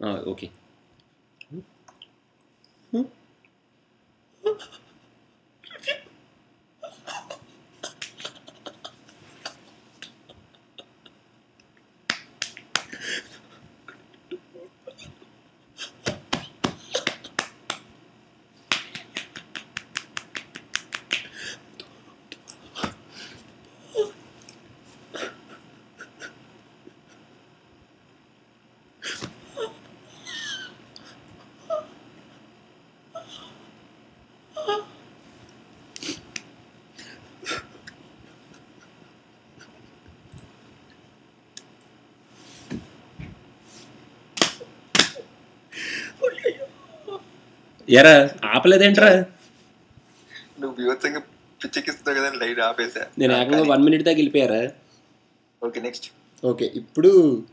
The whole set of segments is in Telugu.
ఓకే ఎరా ఆపలేదేంట్రా నువ్వు బీభత్సంగా పిచ్చెక్కిస్తున్నావు కదా లైట్ ఆపేసా నేను ఏకంగా వన్ మినిట్ దాకా వెళ్ళిపోయారా ఓకే నెక్స్ట్ ఓకే ఇప్పుడు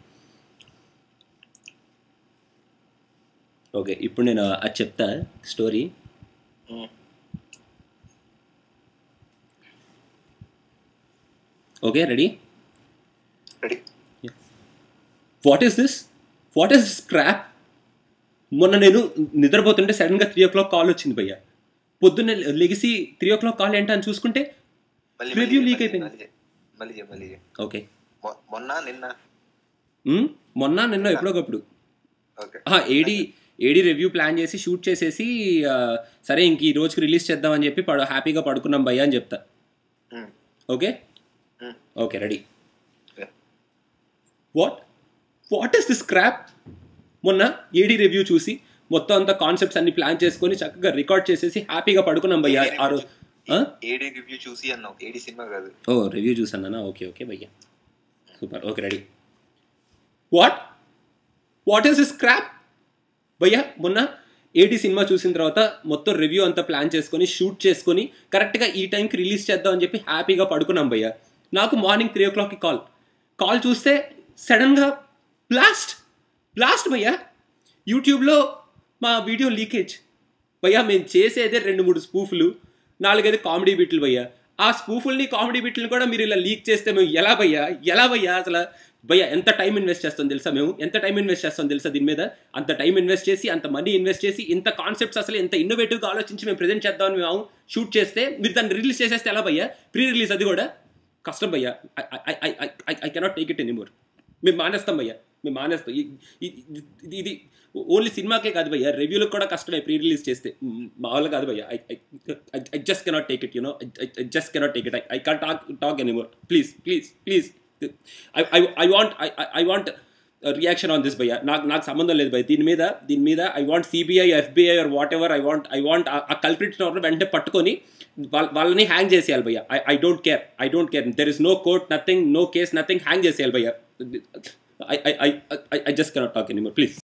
ఓకే ఇప్పుడు నేను అది చెప్తా story okay ready ready what is this what is scrap మొన్న నేను నిద్రపోతుంటే సడన్గా త్రీ ఓ క్లాక్ కాల్ వచ్చింది భయ్య పొద్దున్నే లెగిసి త్రీ ఓ క్లాక్ కాల్ ఏంటా అని చూసుకుంటే మళ్ళీ Preview మళ్ళీ leak మళ్ళీ అయిపోయింది. మళ్ళీ చెయ్. మళ్ళీ చెయ్, మళ్ళీ చెయ్. ఓకే మొ- మొన్న నిన్న మ్? మొన్న నిన్న ఎప్పుడోకప్పుడు ఓకే ఏడి ఏడి రివ్యూ ప్లాన్ చేసి షూట్ చేసేసి ఆ, సరే ఇంక ఈ రోజుకి రిలీజ్ చేద్దామని చెప్పి పడు హ్యాపీగా పడుకున్నాం భయ్య అని చెప్తా మ్, ఓకే మ్. Okay ready Yeah. What what is this crap మొన్న ఏడి రివ్యూ చూసి మొత్తం అంతా కాన్సెప్ట్స్ అన్ని ప్లాన్ చేసుకొని చక్కగా రికార్డ్ చేసేసి హ్యాపీగా పడుకున్నాం భయ్య ఆ రోజు ఆ? ఏడి రివ్యూ చూసి అన్నావు ఏడి సినిమా కాదు ఓ రివ్యూ చూసానా ఓకే ఓకే భయ్య super okay ready what what is this crap భయ్య మొన్న ఏడి సినిమా చూసిన తర్వాత మొత్తం రివ్యూ అంతా ప్లాన్ చేసుకొని షూట్ చేసుకొని కరెక్ట్గా ఈ టైంకి రిలీజ్ చేద్దాం అని చెప్పి హ్యాపీగా పడుకున్నాం భయ్య నాకు మార్నింగ్ త్రీ ఓ క్లాక్కి కాల్ కాల్ చూస్తే సడన్గా బ్లాస్ట్ బ్లాస్ట్ భయ్య యూట్యూబ్లో మా వీడియో లీకేజ్ భయ్యా మేము చేసేదే రెండు మూడు స్పూఫ్లు నాలుగైదు కామెడీ బిట్లు భయ్యా ఆ స్పూఫుల్ని కామెడీ బిట్లని కూడా మీరు ఇలా లీక్ చేస్తే మేము ఎలా భయ్యా ఎలా భయ్యా అసలు భయ్యా ఎంత టైం ఇన్వెస్ట్ చేస్తాం తెలుసా మేము ఎంత టైం ఇన్వెస్ట్ చేస్తాం తెలుసా దీని మీద అంత టైం ఇన్వెస్ట్ చేసి అంత మనీ ఇన్వెస్ట్ చేసి ఇంత కాన్సెప్ట్స్ అసలు ఎంత ఇన్నోవేటివ్గా ఆలోచించి మేము ప్రజెంట్ చేద్దామని మేము షూట్ చేస్తే మీరు దాన్ని రిలీజ్ చేసేస్తే ఎలా భయ్యా ప్రీ రిలీజ్ అది కూడా కష్టం భయ్యా I cannot take it anymore మేము మానేస్తాం భయ్యా మేము మానేస్తాం ఇ- ఇ- ఇది- ఇది ఓన్లీ సినిమాకే కాదు భయ్యా రివ్యూలకు కూడా కష్టమే ప్రీ రిలీజ్ చేస్తే మ్, మామూలుగా కాదు భయ్యా I just cannot take it you know I just cannot take it I can talk talk anymore please please please I want I want reaction on this భయ్యా నాకు నాకు సంబంధం లేదు భయ్య దీని మీద దీని మీద I want CBI FBI or whatever I want I want a culprit వెంటనే పట్టుకొని వాళ్ళ వాళ్ళని హ్యాంగ్ చేసేయాలి భయ్యా I I don't care I don't care there is no court nothing no case nothing hang చేసేయాలి భయ్యా I I I I just cannot talk anymore please